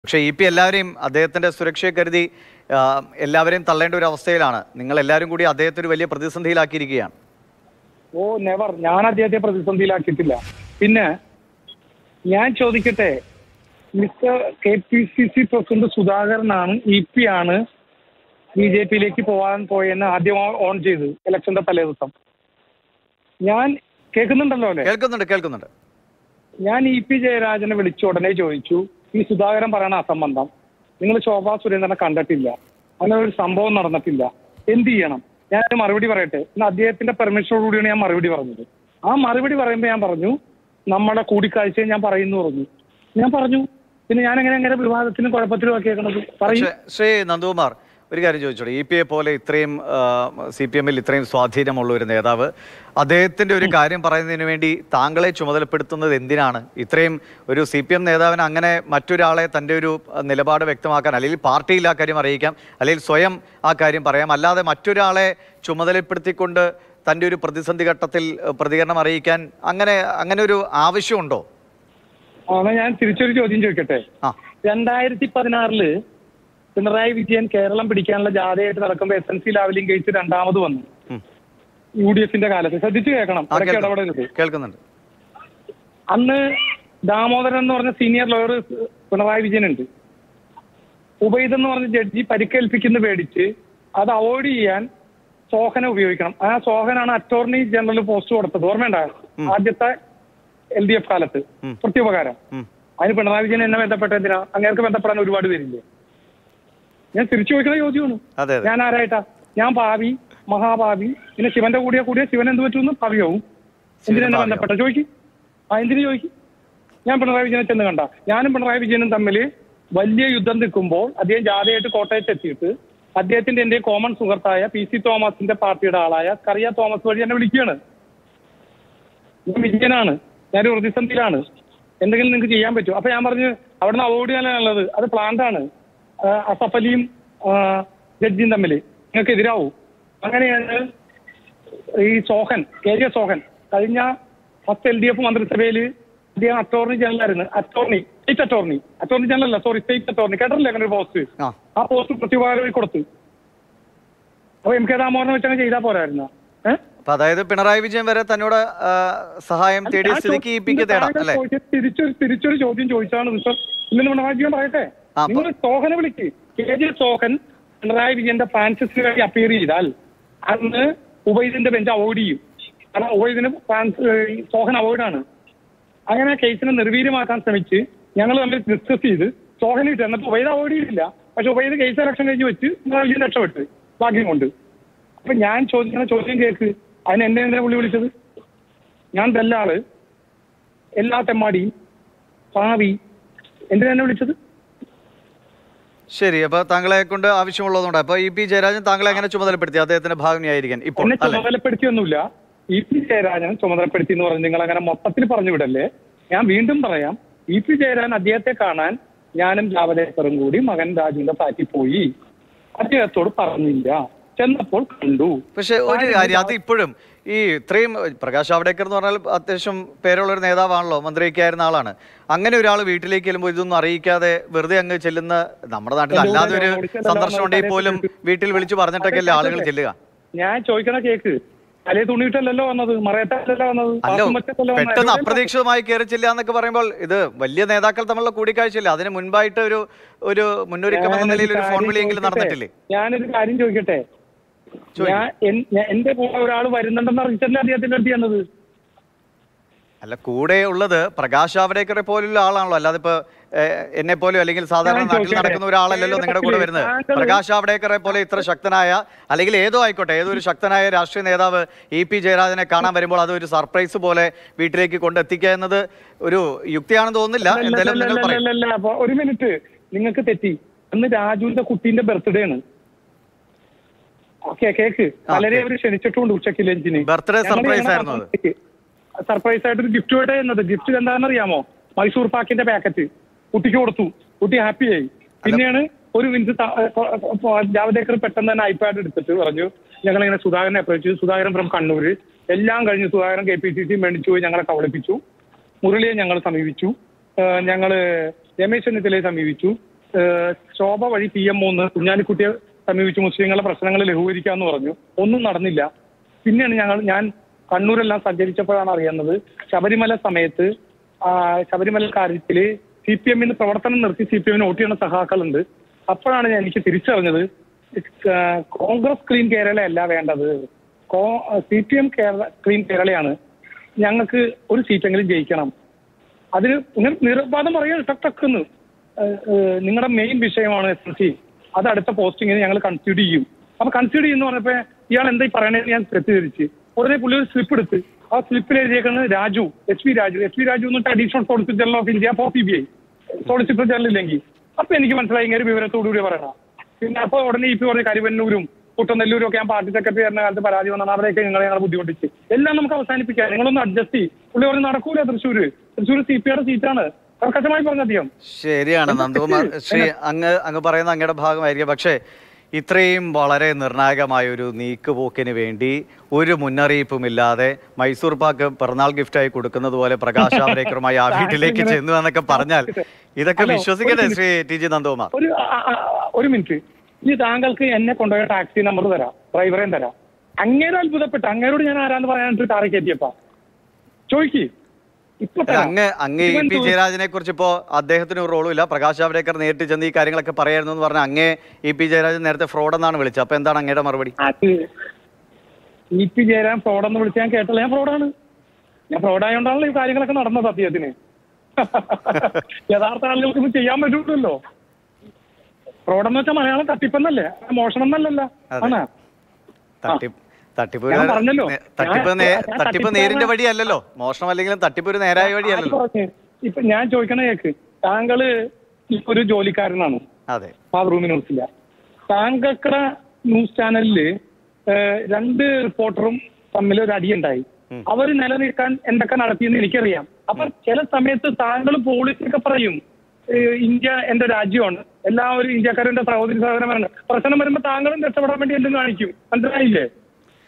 പക്ഷേ E P എല്ലാവരെയും അദ്ദേഹത്തിന്റെ സുരക്ഷയെ കരുതി ആ, എല്ലാവരെയും തള്ളേണ്ട ഒരു അവസ്ഥയിലാണ് നിങ്ങൾ എല്ലാവരും കൂടി അദ്ദേഹത്തെ ഒരു വലിയ പ്രതിസന്ധിയിലാക്കിയിരിക്കുകയാണ് ഓ നെവർ ഞാൻ അദ്ദേഹത്തെ പ്രതിസന്ധിയിലാക്കിയിട്ടില്ല പിന്നെ ഞാൻ ചോദിക്കട്ടെ mister K P C C president സുധാകരനാണ് ഇ പി ആണ് ബി ജെ പിയിലേക്ക് പോകാൻ പോയെന്ന് ആദ്യം ഓൺ ചെയ്ത് ഇലക്ഷന്റെ തലേ ദിവസം ഞാൻ കേൾക്കുന്നുണ്ടല്ലോ അല്ലേ കേൾക്കുന്നുണ്ട് കേൾക്കുന്നുണ്ട് ഞാൻ ഇ പി ജയരാജനെ വിളിച്ച ഉടനെ ചോദിച്ചു ഈ സുധാകരൻ പറയണ അസംബന്ധം നിങ്ങൾ ശോഭാ സുരേന്ദ്രനെ കണ്ടിട്ടില്ല അങ്ങനെ ഒരു സംഭവം നടന്നിട്ടില്ല എന്ത് ചെയ്യണം ഞാൻ ഒരു മറുപടി പറയട്ടെ ഇന്ന് അദ്ദേഹത്തിന്റെ പെർമിഷനോടുകൂടിയാണ് ഞാൻ മറുപടി പറഞ്ഞത് ആ മറുപടി പറയുമ്പോൾ ഞാൻ പറഞ്ഞു നമ്മുടെ കൂടിക്കാഴ്ചയെ ഞാൻ പറയുന്നു പറഞ്ഞു ഞാൻ പറഞ്ഞു പിന്നെ ഞാൻ എങ്ങനെ എങ്ങനെ വിവാദത്തിനും കുഴപ്പത്തിനും ഒക്കെ കേൾക്കണത് പറയൂ പക്ഷേ ശ്രീ നന്ദകുമാർ ഒരു കാര്യം ചോദിച്ചോട്ടെ ഇ പി എ പോലെ ഇത്രയും സി പി എമ്മിൽ ഇത്രയും സ്വാധീനമുള്ള ഒരു നേതാവ് അദ്ദേഹത്തിന്റെ ഒരു കാര്യം പറയുന്നതിന് വേണ്ടി താങ്കളെ ചുമതലപ്പെടുത്തുന്നത് എന്തിനാണ് ഇത്രയും ഒരു സി പി എം നേതാവിന് അങ്ങനെ മറ്റൊരാളെ തന്റെ ഒരു അഹ്, നിലപാട് വ്യക്തമാക്കാൻ അല്ലെങ്കിൽ പാർട്ടിയിൽ ആ കാര്യം അറിയിക്കാം അല്ലെങ്കിൽ സ്വയം ആ കാര്യം പറയാം അല്ലാതെ മറ്റൊരാളെ ചുമതലപ്പെടുത്തിക്കൊണ്ട് തന്റെ ഒരു പ്രതിസന്ധി ഘട്ടത്തിൽ അഹ്, പ്രതികരണം അറിയിക്കാൻ അങ്ങനെ അങ്ങനെ ഒരു ആവശ്യമുണ്ടോ ആ, എന്നാ ഞാൻ തിരിച്ചൊരു ചോദ്യം ചോദിക്കട്ടെ ആ രണ്ടായിരത്തി പതിനാറില് പിണറായി വിജയൻ കേരളം പിടിക്കാനുള്ള ജാഥയായിട്ട് നടക്കുമ്പോൾ എസ് എൻ സി ലാവലിംഗ് കഴിച്ച് രണ്ടാമത് വന്നു ഉം. യു ഡി എഫിന്റെ കാലത്ത് ശ്രദ്ധിച്ചു കേൾക്കണം ആ, ഇടയ്ക്ക് കേൾക്കുന്നു. ഇടപെടരുത് കേൾക്കുന്നുണ്ട് അന്ന് ദാമോദരൻ എന്ന് പറഞ്ഞ സീനിയർ ലോയർ പിണറായി വിജയൻ ഉണ്ട് ഉബൈദ് എന്ന് പറഞ്ഞ ജഡ്ജി പരിക്കേൽപ്പിക്കുന്ന പേടിച്ച് അത് അവോയ്ഡ് ചെയ്യാൻ സോഹന ഉപയോഗിക്കണം ആ സോഹനാണ് അറ്റോർണി ജനറൽ പോസ്റ്റ് കൊടുത്തത് ഓർമ്മയുണ്ടായോ ആദ്യത്തെ എൽ ഡി എഫ് കാലത്ത് ഉം. പ്രത്യുപകാരം ഉം. അതിന് പിണറായി വിജയൻ എന്നെ ബന്ധപ്പെട്ട എന്തിനാ അങ്ങേർക്ക് ബന്ധപ്പെടാൻ ഒരുപാട് പേരില്ലേ ഞാൻ തിരിച്ചു ചോദിക്കുന്ന ചോദ്യമാണ് അതെ അതെ ഞാൻ ആരായിട്ടാ ഞാൻ ഭാവി മഹാഭാവി പിന്നെ ശിവന്റെ കൂടിയ കൂടിയ ശിവൻ എന്ത് പറ്റുമെന്ന് ഭാവിയാവും എന്തിനാ എന്നെ ഭാവിയാവും. ബന്ധപ്പെട്ട ചോദിക്കും ആ എന്തിനു ചോദിക്കും ഞാൻ പിണറായി വിജയനെ ചെന്ന് കണ്ട ഞാനും പിണറായി വിജയനും തമ്മിൽ വലിയ യുദ്ധം നിൽക്കുമ്പോൾ അദ്ദേഹം ജാഥയായിട്ട് കോട്ടയത്ത് എത്തിയിട്ട് അദ്ദേഹത്തിന്റെ എന്റെ കോമൺ സുഹൃത്തായ പി സി തോമസിന്റെ പാർട്ടിയുടെ ആളായ കറിയ തോമസ് വഴി എന്നെ വിളിക്കുകയാണ് ഞാൻ വിജയനാണ് ഞാനൊരു പ്രതിസന്ധിയിലാണ് എന്തെങ്കിലും നിങ്ങൾക്ക് ചെയ്യാൻ പറ്റും അപ്പൊ ഞാൻ പറഞ്ഞു അവിടുന്ന് അവോയ്ഡ് ചെയ്യാനുള്ളത് അത് പ്ലാന്റ് ആണ് ആ, അസഫ് അലിയും ആ, ജഡ്ജിയും തമ്മിൽ നിങ്ങൾക്ക് എതിരാവും അങ്ങനെയാണ് ഈ സോഹൻ കെ ജെ സോഹൻ കഴിഞ്ഞ ഫസ്റ്റ് എൽ ഡി എഫ് മന്ത്രിസഭയിൽ അദ്ദേഹം അറ്റോർണി ജനറൽ ആയിരുന്നു attorney state attorney attorney general അല്ല സോറി സ്റ്റേറ്റ് അറ്റോർണി കേട്ടില്ലേ അങ്ങനെ ഒരു പോസ്റ്റ് ആ ആ പോസ്റ്റ് പ്രത്യുപകാരം കൊടുത്തു അപ്പൊ എം കെ രാമോഹനെ വെച്ചങ്ങ് ചെയ്താൽ പോരായിരുന്ന ഏഹ് അപ്പൊ അതായത് പിണറായി വിജയൻ വരെ തന്നോട് ആ, സഹായം തേടിയ സ്ഥിതിക്ക് ഇ പിക്ക് തേടാം അല്ലെ തിരിച്ചൊരു തിരിച്ചൊരു ചോദ്യം ചോദിച്ചാണ് മിസ്റ്റർ ഇന്നലെ പിണറായി വിജയൻ പറയട്ടെ ആ, നിങ്ങൾ സോഹനെ വിളിക്ക് കെ ജെ സോഹൻ പിണറായി വിജയന്റെ ഫ്രാൻസിസിന് വേണ്ടി അപ്പിയർ ചെയ്താൽ അന്ന് ഉബൈദിന്റെ ബെഞ്ച് അവോയ്ഡ് ചെയ്യും കാരണം ഉബൈദിന് ഫ്രാൻസ് ഈ സോഹൻ അവോയ്ഡ് ആണ് അങ്ങനെ കേസിനെ നിർവീര്യമാക്കാൻ ശ്രമിച്ച് ഞങ്ങൾ തമ്മിൽ ഡിസ്കസ് ചെയ്ത് സോഹൻ ഇട്ട് എന്നിട്ട് ഉബൈദ് അവോയ്ഡ് ചെയ്തില്ല പക്ഷെ ഉബൈദ് കേസ് ഇലക്ഷൻ കഴിഞ്ഞ് വെച്ച് പിണറായി വിജയൻ രക്ഷപ്പെട്ട് ഭാഗ്യം കൊണ്ട് അപ്പൊ ഞാൻ ചോദിക്കുന്ന ചോദ്യം കേൾക്ക് അതിന് എന്നെ എന്തിനാ പുള്ളി വിളിച്ചത് ഞാൻ ദല്ലാള് എല്ലാ തെമ്മാടിയും ഭാവി എന്തിനാ എന്നെ വിളിച്ചത് ശരി അപ്പൊ താങ്കളെ കൊണ്ട് ആവശ്യമുള്ളതുകൊണ്ട് അപ്പൊ ഇ പി ജയരാജൻ താങ്കളെ എങ്ങനെ ചുമതലപ്പെടുത്തി അദ്ദേഹത്തിന്റെ ഭാഗമായിരിക്കാൻ ഇപ്പോൾ എന്നെ അല്ലെ ചുമതലപ്പെടുത്തിയൊന്നുമില്ല ഇ പി ജയരാജൻ ചുമതലപ്പെടുത്തി എന്ന് പറഞ്ഞ് നിങ്ങൾ അങ്ങനെ മൊത്തത്തിൽ പറഞ്ഞു വിടല്ലേ ഞാൻ വീണ്ടും പറയാം ഇ പി ജയരാജൻ അദ്ദേഹത്തെ കാണാൻ ഞാനും ജാവദേക്കറും കൂടി മകൻ രാജുവിന്റെ ഫ്ലാറ്റിൽ പോയി അദ്ദേഹത്തോട് പറഞ്ഞില്ല ചെന്നപ്പോൾ കണ്ടു പക്ഷെ ഒരു കാര്യം അത് ഇപ്പോഴും ഈ ഇത്രയും പ്രകാശ് ജാവ്ദേക്കർ എന്ന് പറഞ്ഞാൽ അത്യാവശ്യം പേരുള്ള ഒരു നേതാവാണല്ലോ മന്ത്രിയൊക്കെ ആയിരുന്ന ആളാണ് അങ്ങനെ ഒരാൾ വീട്ടിലേക്ക് ചെല്ലുമ്പോൾ ഇതൊന്നും അറിയിക്കാതെ വെറുതെ അങ്ങ് ചെല്ലുന്ന നമ്മുടെ നാട്ടിൽ എന്റെ അല്ലാതെ ഒരു കൂടെ വിളിച്ചതല്ല സന്ദർശനം ഉണ്ടെങ്കിൽ പോലും വീട്ടിൽ വിളിച്ചു പറഞ്ഞിട്ടൊക്കെയല്ലേ ആളുകൾ ചെല്ലുക ഞാൻ ചോദിക്കണ കേക്ക് തലേ തുണിയിട്ടല്ലല്ലോ വന്നത് മറയത്തല്ലല്ലോ വന്നത് അല്ലോ പാസ്സും വെച്ചിട്ടല്ലേ വന്നത്. പെട്ടെന്ന് അപ്രതീക്ഷിതമായി കയറി ചെല്ലുക എന്നൊക്കെ പറയുമ്പോൾ ഇത് വലിയ നേതാക്കൾ തമ്മിലുള്ള കൂടിക്കാഴ്ചയില്ല അതിന് മുൻപായിട്ട് ഒരു ഒരു മുന്നൊരുക്കം എന്ന ഞാനൊരു നിലയിൽ ഒരു ഫോൺ കാര്യം വിളിയെങ്കിലും ചോദിക്കട്ടെ? നടന്നിട്ടില്ലേ ഞാനൊരു കാര്യം ചോദിക്കട്ടെ ചോദിക്ക്. ഞാൻ എൻ- ഞാൻ- എന്റെ കൂടെ ഒരാൾ വരുന്നുണ്ടെന്ന് അറിയിച്ചല്ലേ അദ്ദേഹത്തിന്റെ അടുത്ത് ചെന്നത് അല്ല കൂടെ ഉള്ളത് പ്രകാശ് ജാവ്ദേക്കറെ പോലുള്ള ആളാണല്ലോ അല്ലാതെ ഇപ്പൊ എന്നെ പോലും അല്ലെങ്കിൽ സാധാരണ ഞാൻ നാട്ടിൽ ചോദിക്കട്ടെ? നടക്കുന്ന ഒരാളല്ലല്ലോ നിങ്ങളുടെ കൂടെ വരുന്നത് താങ്കൾ- പ്രകാശ് ജാവ്ദേക്കറെ പോലെ ഇത്ര ശക്തനായ അല്ലെങ്കിൽ ഏതോ ആയിക്കോട്ടെ ഏതൊരു ശക്തനായ രാഷ്ട്രീയ നേതാവ് ഇ പി ജയരാജനെ കാണാൻ വരുമ്പോൾ അത് ഒരു സർപ്രൈസ് പോലെ വീട്ടിലേക്ക് കൊണ്ടെത്തിക്കുക എന്നത് ഒരു യുക്തിയാണെന്ന് തോന്നുന്നില്ല എന്തായാലും നിങ്ങൾ പറയും അല്ലല്ലല്ല, അപ്പൊ ഒരു മിനിറ്റ് നിങ്ങൾക്ക് തെറ്റി അന്ന് രാജുവിന്റെ കുട്ടീന്റെ ബർത്ത്ഡേ ആണ് ഓക്കെ കേക്ക് പലരെ അവർ ക്ഷണിച്ചിട്ടുണ്ട് ഉച്ചയ്ക്ക് ലഞ്ചിന് Birthday surprise ആയിരുന്നു അത്. സർപ്രൈസ് ആയിട്ട് ഒരു ഗിഫ്റ്റ് വേണ്ട എന്നത് ഗിഫ്റ്റ് എന്താണെന്ന് അറിയാമോ മൈസൂർ പാക്കിന്റെ പാക്കറ്റ് കുട്ടിക്ക് കൊടുത്തു കുട്ടി ഹാപ്പിയായി പിന്നെയാണ് ഒരു മിനിറ്റ് ത- ഏ, ഏ, ജാവദേക്കർ പെട്ടെന്ന് തന്നെ ഐപാഡ് എടുത്തിട്ട് പറഞ്ഞു ഞങ്ങൾ ഇങ്ങനെ സുധാകരനെ അപ്രോച്ച് ചെയ്തു സുധാകരൻ ഫ്രം കണ്ണൂര് എല്ലാം കഴിഞ്ഞ് Sudhakaran K P C C മേടിച്ചു പോയി ഞങ്ങളെ കബളിപ്പിച്ചു മുരളിയെ ഞങ്ങൾ സമീപിച്ചു ഏഹ് ഞങ്ങള് രമേശ് ചെന്നിത്തലയെ സമീപിച്ചു ഏഹ്, ശോഭ വഴി പി എം മൂന്ന് കുഞ്ഞാലിക്കുട്ടിയെ സമീപിച്ച് മുസ്ലിങ്ങളുടെ പ്രശ്നങ്ങൾ ലഘൂകരിക്കാന്ന് പറഞ്ഞു ഒന്നും നടന്നില്ല പിന്നെയാണ് ഞങ്ങൾ ഞാൻ കണ്ണൂരെല്ലാം സഞ്ചരിച്ചപ്പോഴാണ് അറിയുന്നത് ശബരിമല സമയത്ത് ആ, ശബരിമല കാര്യത്തില് സി പി എമ്മിന് പ്രവർത്തനം നിർത്തി സി പി എമ്മിന് വോട്ട് ചെയ്യുന്ന സഹാക്കളുണ്ട് അപ്പോഴാണ് ഞാൻ എനിക്ക് തിരിച്ചറിഞ്ഞത് ഏഹ്, കോൺഗ്രസ് ക്ലീൻ കേരളയല്ല വേണ്ടത് C P M Kerala clean കേരളയാണ് ഞങ്ങൾക്ക് ഒരു സീറ്റെങ്കിലും ജയിക്കണം അതിന് നിങ്ങൾ നിർബാധം പറയാൻ ടക്കുന്നു നിങ്ങളുടെ മെയിൻ വിഷയമാണ് എസ് എൽ സി അത് അടുത്ത പോസ്റ്റിങ്ങിന് ഞങ്ങൾ കൺസിഡർ ചെയ്യും അപ്പൊ കൺസിഡർ ചെയ്യുന്ന പറഞ്ഞപ്പോ ഇയാൾ എന്താ ഈ പറയണേന്ന് ഞാൻ തെറ്റിദ്ധരിച്ച് ഉടനെ പുള്ളി ഒരു സ്ലിപ്പ് എടുത്ത് ആ സ്ലിപ്പിൽ എഴുതിയേക്കുന്നത് Raju S P Raju S P Raju എന്നിട്ട് additional solicitor general of India for C B I solicitor general ഇല്ലെങ്കിൽ അപ്പൊ എനിക്ക് മനസ്സിലായി ഇങ്ങനെ വിവരത്തോടുകൂടി പറയണം പിന്നെ അപ്പൊ ഉടനെ ഇപ്പൊ പറഞ്ഞ കരിവന്നൂരും കുട്ടനെല്ലൂരും ഒക്കെ ഞാൻ പാർട്ടി സെക്രട്ടറി ആയിരുന്ന കാലത്ത് പരാതി വന്നാണ് അവിടെയൊക്കെ നിങ്ങളെ ഞങ്ങൾ ബുദ്ധിമുട്ടിച്ച് എല്ലാം നമുക്ക് അവസാനിപ്പിക്കാം നിങ്ങളൊന്ന് അഡ്ജസ്റ്റ് ചെയ്യും പുള്ളി പറഞ്ഞ് നടക്കൂല തൃശ്ശൂര് തൃശ്ശൂർ സി പി ഐയുടെ സീറ്റാണ് കർക്കശമായി പറഞ്ഞ അദ്ദേഹം ശരിയാണ് നന്ദകുമാർ ശ്രീ അങ്ങ് അങ്ങ് പറയുന്ന അങ്ങയുടെ ഭാഗമായിരിക്കും പക്ഷേ ഇത്രയും വളരെ നിർണായകമായ ഒരു നീക്കുപോക്കിന് വേണ്ടി ഒരു മുന്നറിയിപ്പുമില്ലാതെ മൈസൂർ പാക്ക് പിറന്നാൾ ഗിഫ്റ്റായി കൊടുക്കുന്നത് പോലെ പ്രകാശ് ജാവ്ദേക്കറുമായി ആ വീട്ടിലേക്ക് ചെന്നു എന്നൊക്കെ പറഞ്ഞാൽ ഇതൊക്കെ ഹലോ, വിശ്വസിക്കട്ടെ ഒരു ശ്രീ ടി ജി നന്ദകുമാർ ഒരു ആ, ആ, ആ, ഒരു മിനിറ്റ് ഇനി താങ്കൾക്ക് എന്നെ കൊണ്ടുപോയ ടാക്സി നമ്പർ തരാം ഡ്രൈവറേയും തരാം അങ്ങേരും അത്ഭുതപ്പെട്ടു അങ്ങേരോട് ഞാൻ ആരാന്ന് പറയാനായിട്ട് കാറി കയറ്റിയപ്പാ ചോദിക്ക് ഇപ്പൊ അല്ല, തരാം. അങ്ങ് അങ്ങ് ഇ ഇവൻ പി ചോദി- ജയരാജനെ കുറിച്ച് ഇപ്പോ അദ്ദേഹത്തിന് ഒരു റോളും ഇല്ല പ്രകാശ് ജാവ്ദേക്കർ നേരിട്ട് ചെന്ന് ഈ കാര്യങ്ങളൊക്കെ പറയായിരുന്നു എന്ന് പറഞ്ഞാൽ അങ്ങേ ഇ പി ജയരാജൻ നേരത്തെ ഫ്രോഡ് എന്നാണ് വിളിച്ചത് അപ്പൊ എന്താണ് അങ്ങയുടെ മറുപടി അത് ഇ പി ജയരാം ഫ്രോഡെന്ന് വിളിച്ച് ഞാൻ കേട്ടില്ല ഞാൻ ഫ്രോഡാണ് ഞാൻ ഫ്രോഡായോണ്ടാണല്ലോ ഈ കാര്യങ്ങളൊക്കെ നടന്നത് സത്യത്തിന് യഥാർത്ഥ ആളുകൾക്ക് ഇത് ചെയ്യാൻ പറ്റൂലല്ലോ ഫ്രോഡെന്ന് വെച്ചാൽ മലയാളം തട്ടിപ്പെന്നല്ലേ മോഷണം എന്നല്ലല്ലോ അതെ. ആണ് തട്ടിപ്പ് തട്ടിപ്പ് ഞാൻ പറഞ്ഞല്ലോ. നേ- തട്ടിപ്പ് ഞാൻ- നേ- ഞാൻ തട്ടിപ്പ് തട്ടിപ്പ് നേരിന്റെ പറഞ്ഞ- വഴിയല്ലല്ലോ മോഷണം അല്ലെങ്കിലും തട്ടിപ്പ് ഒരു നേരായ ആര് വഴിയല്ലല്ലോ പറഞ്ഞ്? ഇപ്പൊ ഞാൻ ചോദിക്കണ കേക്ക് താങ്കള് ഇപ്പൊ ഒരു ജോലിക്കാരനാണ് അതെ മാതൃഭൂമി ന്യൂസില്ല താങ്കൾക്കട ന്യൂസ് ചാനലില് ഏഹ്, രണ്ട് റിപ്പോർട്ടറും തമ്മിൽ ഒരു അടിയുണ്ടായി അവർ നിലനിൽക്കാൻ എന്തൊക്കെ നടത്തിയെന്ന് എനിക്കറിയാം അപ്പൊ ചില സമയത്ത് താങ്കൾ പോളിസിയൊക്കെ പറയും ഏഹ്, ഇന്ത്യ എന്റെ രാജ്യമാണ് എല്ലാവരും ഇന്ത്യക്കാരുടെ സഹോദരി സഹോദരന്മാരാണ് പ്രശ്നം വരുമ്പോ താങ്കളും രക്ഷപ്പെടാൻ വേണ്ടി എന്തും കാണിക്കും മനസ്സിലായില്ലേ